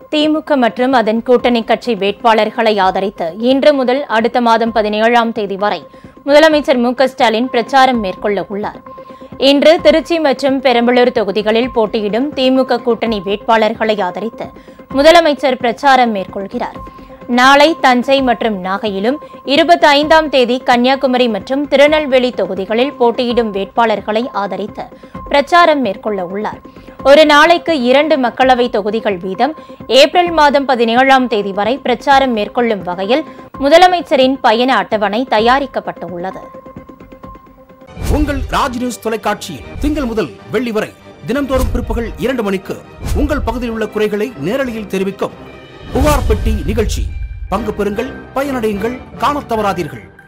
திமுக மற்றும் அதன் கூட்டணி கட்சி வேட்பாளர்களை ஆதரித்து இன்று முதல் அடுத்த மாதம் பதினேழாம் தேதி வரை முதலமைச்சர் மு க ஸ்டாலின் பிரச்சாரம் மேற்கொள்ள உள்ளார் இன்று திருச்சி மற்றும் பெரம்பலூர் தொகுதிகளில் போட்டியிடும் திமுக கூட்டணி வேட்பாளர்களை ஆதரித்து முதலமைச்சர் பிரச்சாரம் மேற்கொள்கிறார் நாளை தஞ்சை மற்றும் நாகையிலும் இருபத்தி ஐந்தாம் தேதி கன்னியாகுமரி மற்றும் திருநெல்வேலி தொகுதிகளில் போட்டியிடும் வேட்பாளர்களை ஆதரித்து பிரச்சாரம் மேற்கொள்ள உள்ளார் ஒரு நாளைக்கு இரண்டு மக்களவை தொகுதிகள் வீதம் ஏப்ரல் மாதம் பதினேழாம் தேதி வரை பிரச்சாரம் மேற்கொள்ளும் வகையில் முதலமைச்சரின் பயண அட்டவணை தயாரிக்கப்பட்டுள்ளது உங்கள் ராஜ் நியூஸ் தொலைக்காட்சியில் திங்கள் முதல் வெள்ளி வரை தினம்தோறும் பிற்பகல் இரண்டு மணிக்கு உங்கள் பகுதியில் உள்ள குறைகளை நேரலையில் தெரிவிக்கும் புகார் பெட்டி நிகழ்ச்சி பங்கு பெறுங்கள் பயனடையுங்கள் காணத் தவறாதீர்கள்